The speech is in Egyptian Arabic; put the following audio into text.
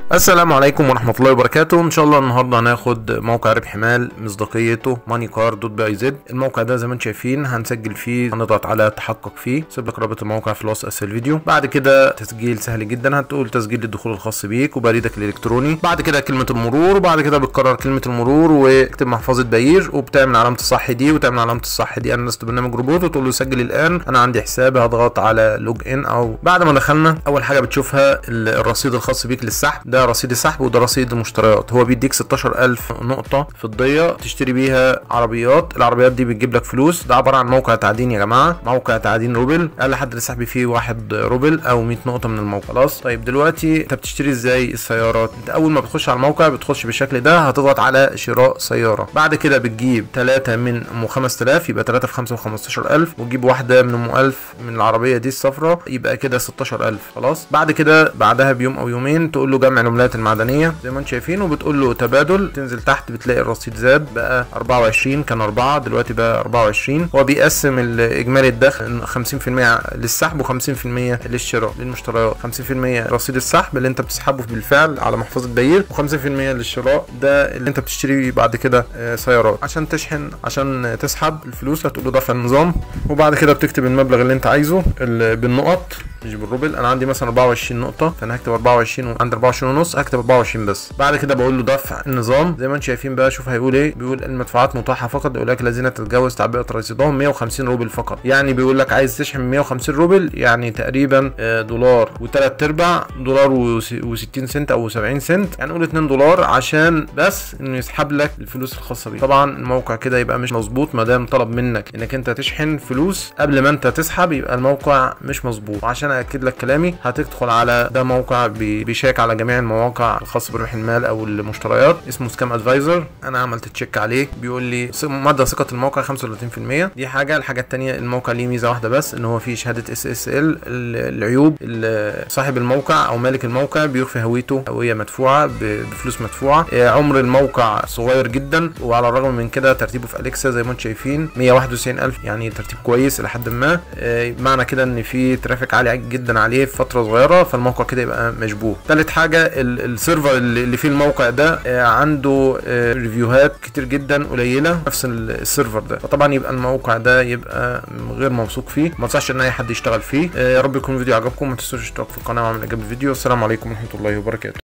السلام عليكم ورحمة الله وبركاته ان شاء الله النهاردة هناخد موقع ربح مال مصداقيته ماني كار دوت بي اي زد الموقع ده زي ما انتم شايفين هنسجل فيه هنضغط على تحقق فيه سيب لك رابط الموقع في الوصف اسفل الفيديو بعد كده تسجيل سهل جدا هتقول تسجيل الدخول الخاص بيك وبريدك الالكتروني بعد كده كلمة المرور وبعد كده بتكرر كلمة المرور واكتب محفظة بيير وبتعمل علامة الصح دي وتعمل علامة الصح دي انا لست برنامج روبوت وتقول له سجل الان انا عندي حساب هضغط على لوج ان او بعد ما دخلنا اول حاجة بتشوفها الرصيد الخاص بيك للسحب ده رصيد السحب وده رصيد المشتريات هو بيديك 16000 نقطة فضية تشتري بيها عربيات العربيات دي بتجيب لك فلوس ده عبارة عن موقع تعدين يا جماعة موقع تعدين روبل اقل حد للسحب فيه واحد روبل او 100 نقطة من الموقع خلاص طيب دلوقتي انت بتشتري ازاي السيارات انت اول ما بتخش على الموقع بتخش بالشكل ده هتضغط على شراء سيارة بعد كده بتجيب 3 من ام 5000 يبقى 3 في 5 ب 15000 وتجيب واحدة من ام 1000 من العربية دي الصفراء يبقى كده 16000 خلاص بعد كده بعدها بيوم او يومين تقول له جمع العملات المعدنية زي ما انتم شايفين وبتقول له تبادل تنزل تحت بتلاقي الرصيد زاد بقى 24 كان 4 دلوقتي بقى 24 هو بيقسم الاجمالي الدخل 50% للسحب و50% للشراء للمشتريات 50% رصيد السحب اللي انت بتسحبه بالفعل على محفظة بيير و50% للشراء ده اللي انت بتشتري بعد كده آه، سيارات عشان تشحن عشان تسحب الفلوس هتقول له دفع النظام وبعد كده بتكتب المبلغ اللي انت عايزه ال- بالنقط مش بالروبل انا عندي مثلا 24 نقطة فانا هكتب 24 وعند 24 ونص هكتب 24 بس بعد كده بقول له دفع النظام زي ما انتم شايفين بقى شوف هيقول ايه بيقول المدفوعات متاحة فقط لاولئك الذين تتجاوز تعبئة رصيدهم 150 روبل فقط يعني بيقول لك عايز تشحن 150 روبل يعني تقريبا آه، دولار وثلاث ارباع دولار و60 سنت او 70 سنت يعني قول 2 دولار عشان بس انه يسحب لك الفلوس الخاصة بيه طبعا الموقع كده يبقى مش مظبوط ما دام طلب منك انك انت تشحن فلوس قبل ما انت تسحب يبقى الموقع مش مظبوط وعشان اكد لك كلامي هتدخل على ده موقع بي- بيشيك على جميع المواقع الخاصه بربح المال او المشتريات اسمه سكام ادفايزر انا عملت تشيك عليه بيقول لي ث- مدى ثقه الموقع 35% دي حاجه الحاجه الثانيه الموقع ليه ميزه واحده بس ان هو فيه شهاده اس اس ال العيوب ال- صاحب الموقع او مالك الموقع بيخفي هويته هويه مدفوعه ب- بفلوس مدفوعه آه، عمر الموقع صغير جدا وعلى الرغم من كده ترتيبه في اليكسا زي ما انتم شايفين 191000 يعني ترتيب كويس الى حد ما آه، معنى كده ان في ترافيك عالي جدا عليه في فتره صغيره فالموقع كده يبقى مشبوه تالت حاجه ال- السيرفر اللي اللي فيه الموقع ده آه، عنده آه، ريفيوهات كتير جدا قليله نفس ال- السيرفر ده فطبعا يبقى الموقع ده يبقى غير موثوق فيه ما انصحش ان اي حد يشتغل فيه آه، يا رب يكون الفيديو عجبكم ما تنسوش الاشتراك في القناه وعمل اعجاب الفيديو السلام عليكم ورحمه الله وبركاته